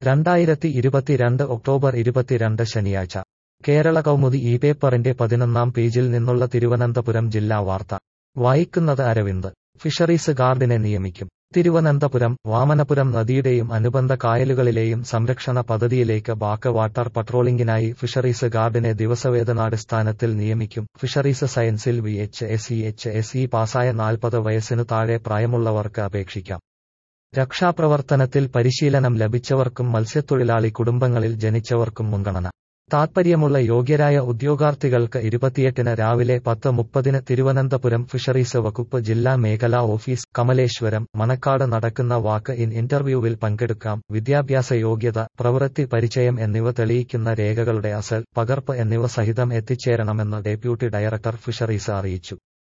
രണ്ടായിരത്തി ഇരുപത്തിരണ്ട് ഒക്ടോബർ ഇരുപത്തിരണ്ട് ശനിയാഴ്ച കേരള കൗമുദി ഈ പേപ്പറിന്റെ പതിനൊന്നാം പേജിൽ നിന്നുള്ള തിരുവനന്തപുരം ജില്ലാ വാർത്ത വായിക്കുന്നത് അരവിന്ദ് ഫിഷറീസ് ഗാർഡിനെ നിയമിക്കും തിരുവനന്തപുരം വാമനപുരം നദിയുടെയും അനുബന്ധ കായലുകളിലെയും സംരക്ഷണ പദ്ധതിയിലേക്ക് ബാക്ക് വാട്ടർ പട്രോളിംഗിനായി ഫിഷറീസ് ഗാർഡിനെ ദിവസവേതനാടിസ്ഥാനത്തിൽ നിയമിക്കും ഫിഷറീസ് സയൻസിൽ V H S E H S E പാസായ നാൽപ്പത് വയസ്സിനു താഴെ പ്രായമുള്ളവർക്ക് അപേക്ഷിക്കാം രക്ഷാപ്രവർത്തനത്തിൽ പരിശീലനം ലഭിച്ചവർക്കും മത്സ്യത്തൊഴിലാളി കുടുംബങ്ങളിൽ ജനിച്ചവർക്കും മുൻഗണന താത്പര്യമുള്ള യോഗ്യരായ ഉദ്യോഗാർത്ഥികൾക്ക് ഇരുപത്തിയെട്ടിന് രാവിലെ പത്ത് മുപ്പതിന് തിരുവനന്തപുരം ഫിഷറീസ് വകുപ്പ് ജില്ലാ മേഖലാ ഓഫീസ് കമലേശ്വരം മണക്കാട് നടക്കുന്ന വാക്ക് ഇൻ ഇന്റർവ്യൂവിൽ പങ്കെടുക്കാം വിദ്യാഭ്യാസ യോഗ്യത പ്രവൃത്തി പരിചയം എന്നിവ തെളിയിക്കുന്ന രേഖകളുടെ അസൽ പകർപ്പ് എന്നിവ സഹിതം എത്തിച്ചേരണമെന്ന് ഡെപ്യൂട്ടി ഡയറക്ടർ ഫിഷറീസ് അറിയിച്ചു